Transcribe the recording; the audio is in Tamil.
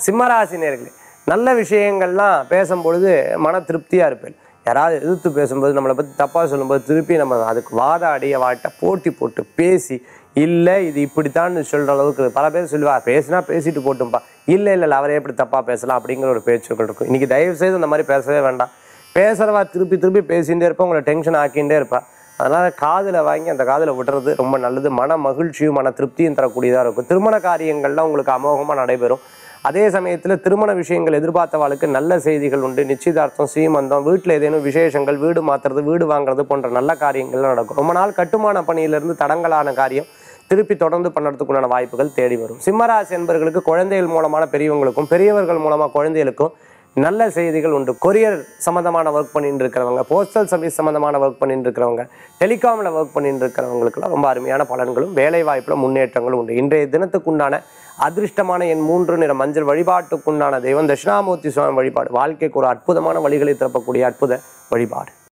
சிம்மராசி நேர்களே நல்ல விஷயங்கள்லாம் பேசும்பொழுது மன திருப்தியாக இருப்பேன் யாராவது எதிர்த்து பேசும்போது நம்மளை பற்றி தப்பாக சொல்லும்போது திருப்பி நம்ம அதுக்கு வாதாடி வாட்ட போட்டி போட்டு பேசி இல்லை இது இப்படித்தான் சொல்கிற அளவுக்கு பல பேர் சொல்லுவா பேசினா பேசிட்டு போட்டும்பா இல்லை இல்லை இல்லை அவரே எப்படி தப்பாக பேசலாம் அப்படிங்கிற ஒரு பேச்சுக்கள் இருக்கும் இன்றைக்கி தயவு செய்து இந்த மாதிரி பேசவே வேண்டாம் பேசுகிறவா திருப்பி திருப்பி பேசிகிட்டே இருப்பா உங்களை டென்ஷன் ஆக்கிகிட்டே இருப்பா அதனால் காதில் வாங்கி அந்த காதில் விடுறது ரொம்ப நல்லது மன மகிழ்ச்சியும் மன திருப்தியும் தரக்கூடியதாக இருக்கும் திருமண காரியங்கள்லாம் உங்களுக்கு அமோகமாக நடைபெறும் அதே சமயத்தில் திருமண விஷயங்கள் எதிர்பார்த்தவாளுக்கு நல்ல செய்திகள் உண்டு நிச்சயதார்த்தம் சீமந்தம் வீட்டில் ஏதேனும் விசேஷங்கள் வீடு மாற்றுறது வீடு வாங்குறது போன்ற நல்ல காரியங்கள்லாம் நடக்கும் ரொம்ப நாள் கட்டுமான பணியிலிருந்து தடங்கலான காரியம் திருப்பி தொடர்ந்து பண்ணுறதுக்குண்டான வாய்ப்புகள் தேடி வரும் சிம்மராசி என்பவர்களுக்கு குழந்தைகள் மூலமான பெரியவங்களுக்கும் பெரியவர்கள் மூலமாக குழந்தைகளுக்கும் நல்ல செய்திகள் உண்டு கொரியர் சம்மந்தமான ஒர்க் பண்ணிட்டு இருக்கிறவங்க போஸ்டல் சர்வீஸ் சம்மந்தமான ஒர்க் பண்ணிட்டு இருக்கிறவங்க டெலிகாமில் ஒர்க் பண்ணிட்டு இருக்கிறவங்களுக்குலாம் ரொம்ப அருமையான பலன்களும் வேலை வாய்ப்பில் முன்னேற்றங்களும் உண்டு இன்றைய தினத்துக்குண்டான அதிர்ஷ்டமான என் மூன்று நிற மஞ்சள் வழிபாட்டுக்குண்டான தெய்வம் தட்சிணாமூர்த்தி சுவாமி வழிபாடு வாழ்க்கைக்கு ஒரு அற்புதமான வழிகளை திறப்பக்கூடிய அற்புத வழிபாடு